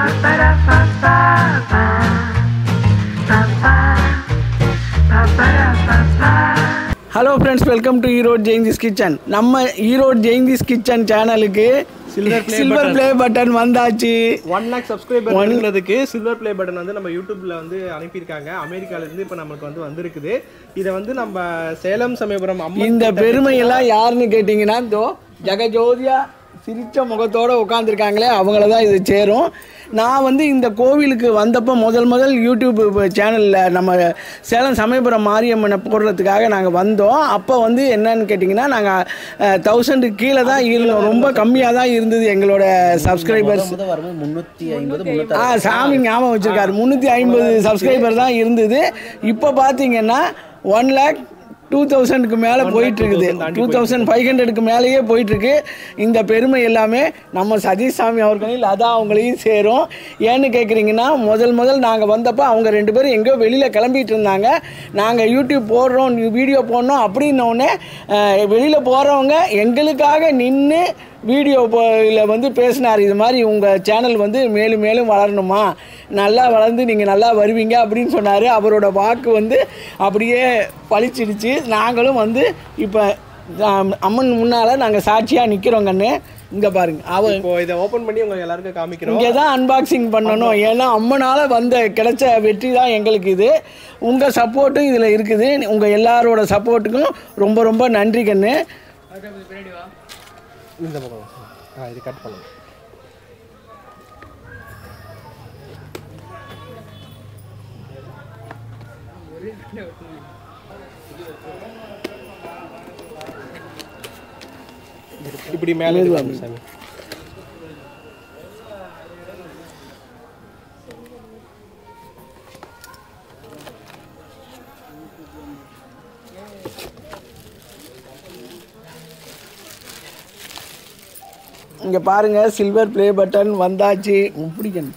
Hello friends welcome to Erode Jayanthi's kitchen நம்ம Erode Jayanthi's kitchen சேனலுக்கு Silver play silver button. Play button வந்தாச்சு one lakh subscriber பண்ணுறதுக்கு silver play button வந்து நம்ம யூடியூப்ல வந்து அனுப்பியிருக்காங்க அமெரிக்கால இருந்து இப்போ நமக்கு வந்து வந்திருக்குது இதை வந்து நம்ம சேலம் சமயபுரம் அம்மன் இந்த கிட்ட பெருமையெல்லாம் யாருன்னு கேட்டிங்கன்னா இதோ ஜெகஜோதியா சிரிச்ச முகத்தோட உட்காந்துருக்காங்களே அவங்கள தான் இது சேரும் நான் வந்து இந்த கோவிலுக்கு வந்தப்போ முதல் முதல் யூடியூப் சேனலில் நம்ம சேலம் சமயபுரம் மாரியம்மனை போடுறதுக்காக நாங்கள் வந்தோம் அப்போ வந்து என்னன்னு கேட்டிங்கன்னா நாங்கள் தௌசண்டுக்கு கீழே தான் இருந்தோம் ரொம்ப கம்மியாக தான் இருந்தது எங்களோட சப்ஸ்கிரைபர்ஸ் முத வரும்போது முந்நூற்றி ஐம்பது முந்நூற்றி ஆ சாமி ஞாபகம் வச்சிருக்காரு முந்நூற்றி ஐம்பது சப்ஸ்கிரைபர் தான் இருந்தது இப்போ பார்த்தீங்கன்னா ஒன் லேக் டூ தௌசண்ட்க்கு மேலே போயிட்டு இருக்குது டூ தௌசண்ட் ஃபைவ் ஹண்ட்ரடுக்கு மேலேயே போயிட்டு இருக்கு இந்த பெருமை எல்லாமே நம்ம சதீஷ் சாமி அவர்களையும் லதா அவங்களையும் சேரும் ஏன்னு கேட்குறீங்கன்னா முதல் முதல் நாங்கள் வந்தப்போ அவங்க ரெண்டு பேரும் எங்கேயோ வெளியில் கிளம்பிட்டு இருந்தாங்க நாங்கள் யூடியூப் போடுறோம் வீடியோ போடணும் அப்படின்னோடனே வெளியில் போகிறவங்க எங்களுக்காக நின்று வீடியோ இதில் வந்து பேசினார் இது மாதிரி உங்கள் சேனல் வந்து மேலும் மேலும் வளரணுமா நல்லா வளர்ந்து நீங்கள் நல்லா வருவீங்க அப்படின்னு சொன்னார் அவரோட வாக்கு வந்து அப்படியே பளிச்சிடுச்சு நாங்களும் வந்து இப்போ அம்மன் முன்னால் நாங்கள் சாட்சியாக நிற்கிறோம் கண்ணு இங்கே பாருங்க அவ இப்போ இதை ஓபன் பண்ணி உங்களுக்கு எல்லாருக்கும் காமிக்கிறோம் இங்கே தான் அன்பாக்சிங் பண்ணணும் ஏன்னா அம்மனால் வந்த கிடைச்ச வெற்றி தான் எங்களுக்கு இது உங்கள் சப்போர்ட்டும் இதில் இருக்குது உங்கள் எல்லாரோட சப்போர்ட்டுக்கும் ரொம்ப ரொம்ப நன்றி கண்ணு இந்த பக்கம் ஆ இது கட் பண்ணுங்க இப்படி மேலே இது வாங்க சாமி இங்கே பாருங்கள் சில்வர் ப்ளே பட்டன் வந்தாச்சு பிடிக்கணும்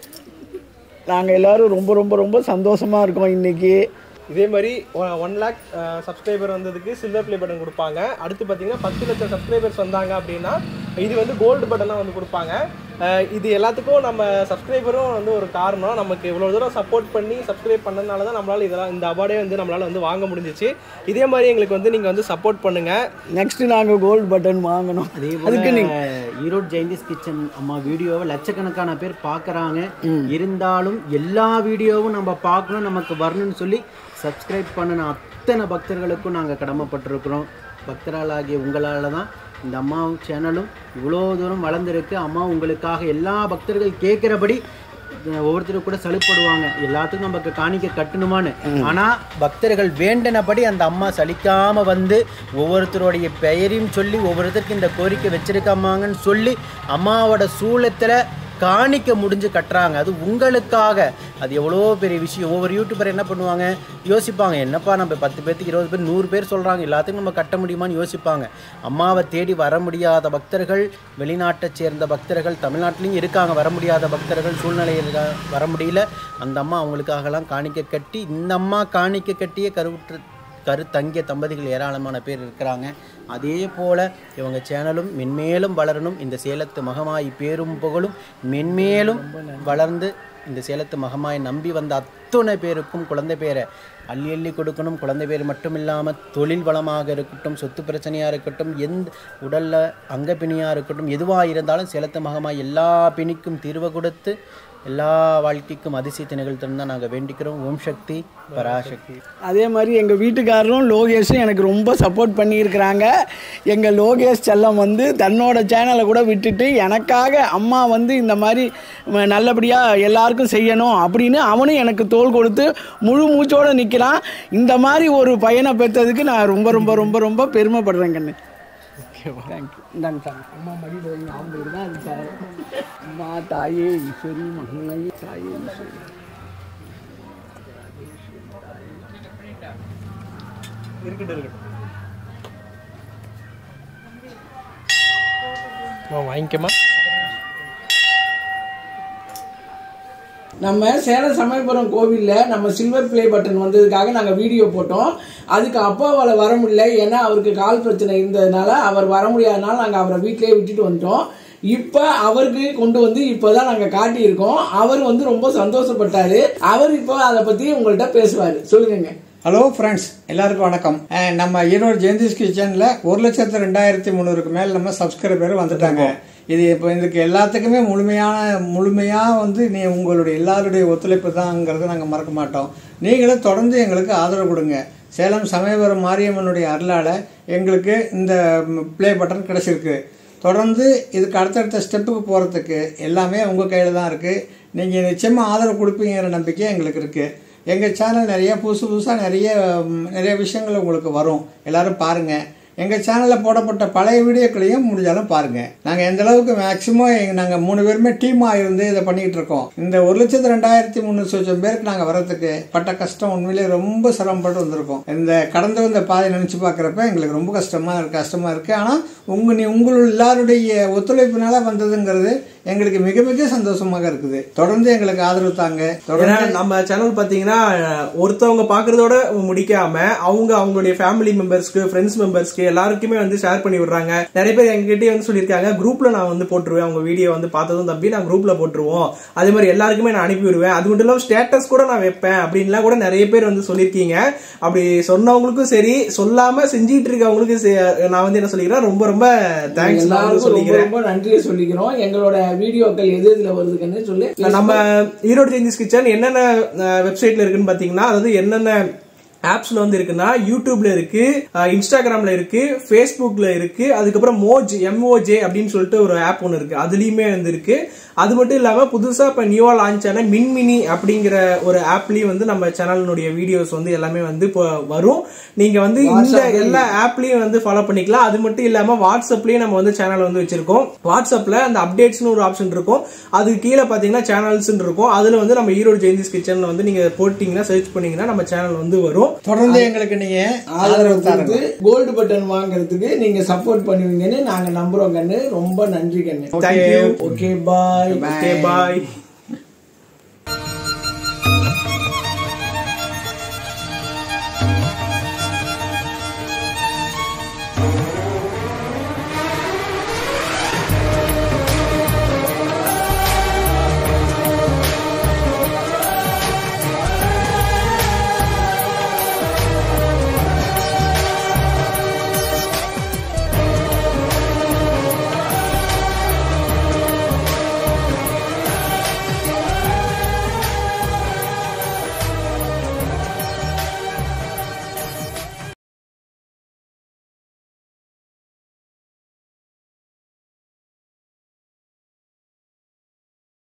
நாங்கள் எல்லாரும் ரொம்ப ரொம்ப ரொம்ப சந்தோஷமாக இருக்கோம் இன்னைக்கு இதே மாதிரி ஒன் லேக் சப்ஸ்கிரைபர் வந்ததுக்கு சில்வர் ப்ளே பட்டன் கொடுப்பாங்க அடுத்து பார்த்தீங்கன்னா பத்து லட்சம் சப்ஸ்கிரைபர்ஸ் வந்தாங்க அப்படின்னா இது வந்து கோல்டு பட்டனாக வந்து கொடுப்பாங்க அஹ் இது எல்லாத்துக்கும் நம்ம சப்ஸ்கிரைபரும் வந்து ஒரு காரணம் நமக்கு இவ்வளோ தூரம் சப்போர்ட் பண்ணி சப்ஸ்கிரைப் பண்ணதுனால தான் நம்மளால் இதெல்லாம் இந்த அவார்டே வந்து நம்மளால் வந்து வாங்க முடிஞ்சிச்சு இதே மாதிரி எங்களுக்கு வந்து நீங்கள் வந்து சப்போர்ட் பண்ணுங்கள் நெக்ஸ்ட்டு நாங்கள் கோல்டு பட்டன் வாங்கணும் அதே அதுக்கு போல நீங்கள் ஈரோடு ஜெயந்திஸ் கிச்சன் அம்மா வீடியோவை லட்சக்கணக்கான பேர் பார்க்குறாங்க இருந்தாலும் எல்லா வீடியோவும் நம்ம பார்க்கணும் நமக்கு வரணும்னு சொல்லி சப்ஸ்கிரைப் பண்ணின அத்தனை பக்தர்களுக்கும் நாங்கள் கடமைப்பட்டிருக்கிறோம் பக்தர்களாகிய உங்களால் தான் இந்த அம்மா சேனலும் இவ்வளோ தூரம் வளர்ந்துருக்கு அம்மா உங்களுக்காக எல்லா பக்தர்கள் கேட்குறபடி ஒவ்வொருத்தரும் கூட சலுப்படுவாங்க எல்லாத்துக்கும் நமக்கு காணிக்க கட்டணுமான்னு ஆனா பக்தர்கள் வேண்டினபடி அந்த அம்மா சலிக்காம வந்து ஒவ்வொருத்தருடைய பெயரையும் சொல்லி ஒவ்வொருத்தருக்கு இந்த கோரிக்கை வச்சிருக்காமாங்கன்னு சொல்லி அம்மாவோட சூளத்துல காணிக்க முடிஞ்சு கட்டுறாங்க அது உங்களுக்காக அது எவ்வளோ பெரிய விஷயம் ஒவ்வொரு யூடியூபர் என்ன பண்ணுவாங்க யோசிப்பாங்க என்னப்பா நம்ம பத்து பேர்த்துக்கு இருபது பேர் நூறு பேர் சொல்கிறாங்க எல்லாத்துக்கும் நம்ம கட்ட முடியுமான்னு யோசிப்பாங்க அம்மாவை தேடி வர முடியாத பக்தர்கள் வெளிநாட்டைச் சேர்ந்த பக்தர்கள் தமிழ்நாட்டிலையும் இருக்காங்க வர முடியாத பக்தர்கள் சூழ்நிலையில் வர முடியல அந்த அம்மா அவங்களுக்காகலாம் காணிக்க கட்டி இந்த அம்மா காணிக்க கட்டியே கருவுற்று கருத்தங்கிய தம்பதிகள் ஏராளமான பேர் இருக்கிறாங்க அதே போல் இவங்க சேனலும் மென்மேலும் வளரணும் இந்த சேலத்து மகமாய் பேரும் புகழும் மென்மேலும் வளர்ந்து இந்த சேலத்து மகமாய் நம்பி வந்த அத்துணை பேருக்கும் குழந்தை பேரை அள்ளி அள்ளி கொடுக்கணும் குழந்தை பேர் மட்டும் இல்லாமல் தொழில் வளமாக இருக்கட்டும் சொத்து பிரச்சனையாக இருக்கட்டும் எந்த உடலில் அங்கப்பிணியாக இருக்கட்டும் எதுவாக இருந்தாலும் சேலத்து மகமாய் எல்லா பிணிக்கும் தீர்வு கொடுத்து எல்லா வாழ்க்கைக்கும் அதிசயத்தை நிகழ்த்தணும் தான் நாங்கள் வேண்டிக்கிறோம் ஓம் சக்தி பராசக்தி அதே மாதிரி எங்கள் வீட்டுக்காரரும் லோகேஷும் எனக்கு ரொம்ப சப்போர்ட் பண்ணியிருக்கிறாங்க எங்கள் லோகேஷ் செல்லம் வந்து தன்னோட சேனலை கூட விட்டுட்டு எனக்காக அம்மா வந்து இந்த மாதிரி ம, நல்லபடியாக எல்லாருக்கும் செய்யணும் அப்படின்னு அவனும் எனக்கு தோள் கொடுத்து முழு மூச்சோடு நிற்கிறான் இந்த மாதிரி ஒரு பையனை பெற்றதுக்கு நான் ரொம்ப ரொம்ப ரொம்ப ரொம்ப பெருமைப்படுறேன் கண்ணு தேங்க்யூ இந்தாங்க சார் அம்மா மடியில் வைங்க அவங்க தான் அது சார் அம்மா தாயே ஈஸ்வரி மகனை தாயே ஈஸ்வரி இருக்கட்டும் இருக்கட்டும் ஆ வாங்கிக்கமா நம்ம சேலம் சமயபுரம் கோவிலில் நம்ம சில்வர் ப்ளே பட்டன் வந்ததுக்காக நாங்கள் வீடியோ போட்டோம் அதுக்கு அப்பாவால் வர முடியல ஏன்னா அவருக்கு கால் பிரச்சனை இருந்ததுனால அவர் வர முடியாதனால நாங்கள் அவரை வீட்டிலேயே விட்டுட்டு வந்துட்டோம் இப்ப அவருக்கு கொண்டு வந்து இப்பதான் நாங்க காட்டியிருக்கோம் அவர் வந்து ரொம்ப சந்தோஷப்பட்டாரு அவர் இப்போ அதை பத்தி உங்கள்கிட்ட பேசுவாரு சொல்லுங்க ஹலோ ஃப்ரெண்ட்ஸ் எல்லாருக்கும் வணக்கம் அஹ் நம்ம ஈரோடு ஜெயந்திஸ் கிச்சனில் ஒரு லட்சத்து ரெண்டாயிரத்தி முந்நூறுக்கு மேல் நம்ம சப்ஸ்கிரைபர் வந்துட்டாங்க இது இப்போ இதுக்கு எல்லாத்துக்குமே முழுமையான முழுமையாக வந்து நீ உங்களுடைய எல்லாருடைய ஒத்துழைப்பு தான்ங்கிறத நாங்கள் மறக்க மாட்டோம் நீங்களும் தொடர்ந்து எங்களுக்கு ஆதரவு கொடுங்க சேலம் சமயபுரம் மாரியம்மனுடைய அருளால் எங்களுக்கு இந்த ப்ளே பட்டன் கிடச்சிருக்கு தொடர்ந்து இதுக்கு அடுத்தடுத்த ஸ்டெப்புக்கு போகிறதுக்கு எல்லாமே உங்கள் கையில் தான் இருக்குது நீங்கள் நிச்சயமாக ஆதரவு கொடுப்பீங்கிற நம்பிக்கை எங்களுக்கு இருக்குது எங்கள் சேனல் நிறைய புதுசு புதுசாக நிறைய ம், நிறைய விஷயங்கள் உங்களுக்கு வரும் எல்லாரும் பாருங்கள் எங்கள் சேனலில் போடப்பட்ட பழைய வீடியோக்களையும் முடிஞ்சாலும் பாருங்கள் நாங்கள் எந்த அளவுக்கு மேக்ஸிமம் நாங்கள் மூணு பேருமே டீமாக இருந்து இதை பண்ணிக்கிட்டு இருக்கோம் இந்த ஒரு லட்சத்து ரெண்டாயிரத்தி முந்நூறு சொச்சம் பேருக்கு நாங்கள் வரதுக்கு பட்ட கஷ்டம் உண்மையிலேயே ரொம்ப சிரமப்பட்டு வந்திருக்கோம் இந்த கடந்து வந்த பாதை நினச்சி பார்க்குறப்ப எங்களுக்கு ரொம்ப கஷ்டமாக இருக்கு கஷ்டமாக இருக்குது ஆனால் உங்கள் நீ உங்கள் எல்லாருடைய ஒத்துழைப்பினால வந்ததுங்கிறது எங்களுக்கு மிக மிக சந்தோஷமாக இருக்குது தொடர்ந்து எங்களுக்கு ஆதரவு தாங்க ஏன்னா தொடர்ந்து நம்ம சேனல் பாத்தீங்கன்னா ஒருத்தவங்க பாக்குறதோட முடிக்காம அவங்க அவங்களுடைய ஃபேமிலி மெம்பர்ஸ்க்கு ஃப்ரெண்ட்ஸ் மெம்பர்ஸ்க்கு எல்லாருக்குமே வந்து ஷேர் பண்ணி விடுறாங்க நிறைய பேர் எங்ககிட்டயே வந்து சொல்லியிருக்காங்க குரூப்ல நான் வந்து போட்டுருவேன் அவங்க வீடியோ வந்து பார்த்ததும் தம்பி நான் குரூப்ல போட்டுருவோம் அதே மாதிரி எல்லாருக்குமே நான் அனுப்பி விடுவேன் அது மட்டும் இல்லாம ஸ்டேட்டஸ் கூட நான் வைப்பேன் அப்படின்லாம் கூட நிறைய பேர் வந்து சொல்லியிருக்கீங்க அப்படி சொன்னவங்களுக்கும் சரி சொல்லாம செஞ்சிட்டு இருக்கவங்களுக்கும் சே- நான் வந்து என்ன சொல்லிக்கிறேன் ரொம்ப ரொம்ப தேங்க்ஸ் நான் வந்து எல்லாருக்கும் ரொம்ப சொல்லிக்கிறேன் ரொம்ப நன்றியை சொல்லிக்கிறோம் எங்களோட வீடியோக்கள் எது எதுல வருதுன்னு சொல்லி நம்ம ஈரோடு சேஞ்சஸ் கிச்சன் என்னென்ன வெப்சைட்ல இருக்குன்னு பாத்தீங்கன்னா அதாவது என்னென்ன ஆப்ஸ்ல வந்து இருக்குன்னா யூடியூப்ல இருக்கு அஹ், இன்ஸ்டாகிராம்ல இருக்கு ஃபேஸ்புக்ல இருக்கு அதுக்கப்புறம் மோஜ் எம்ஓஜே அப்படின்னு சொல்லிட்டு ஒரு ஆப் ஒன்று இருக்கு அதுலயுமே வந்து இருக்கு அது மட்டும் இல்லாம புதுசா இப்ப நியூவா லான்ச் ஆன மின்மினி அப்படிங்கிற ஒரு ஆப்லயும் வந்து நம்ம சேனலினுடைய வீடியோஸ் வந்து எல்லாமே வந்து இப்போ வரும் நீங்க வந்து இந்த எல்லா ஆப்லயும் வந்து ஃபாலோ பண்ணிக்கலாம் அது மட்டும் இல்லாம வாட்ஸ்அப்லயும் நம்ம வந்து சேனல் வந்து வச்சிருக்கோம் வாட்ஸ்அப்ல அந்த அப்டேட்ஸ்னு ஒரு ஆப்ஷன் இருக்கும் அது கீழே பாத்தீங்கன்னா சேனல்ஸ் இருக்கும் அதுல வந்து நம்ம ஈரோடு ஜெயந்திஸ் கிச்சன் வந்து நீங்க போட்டீங்கன்னா சர்ச் பண்ணீங்கன்னா நம்ம சேனல் வந்து வரும் தொடர்ந்து எங்களுக்கு நீங்க ஆதரவு ஆதரவு தாருங்க கொடுத்து கோல்டு பட்டன் வாங்குறதுக்கு நீங்க சப்போர்ட் பண்ணுவீங்கன்னு நாங்க நம்புறோம் கண்ணு ரொம்ப நன்றி கண்ணு Thank you. Okay bye okay bye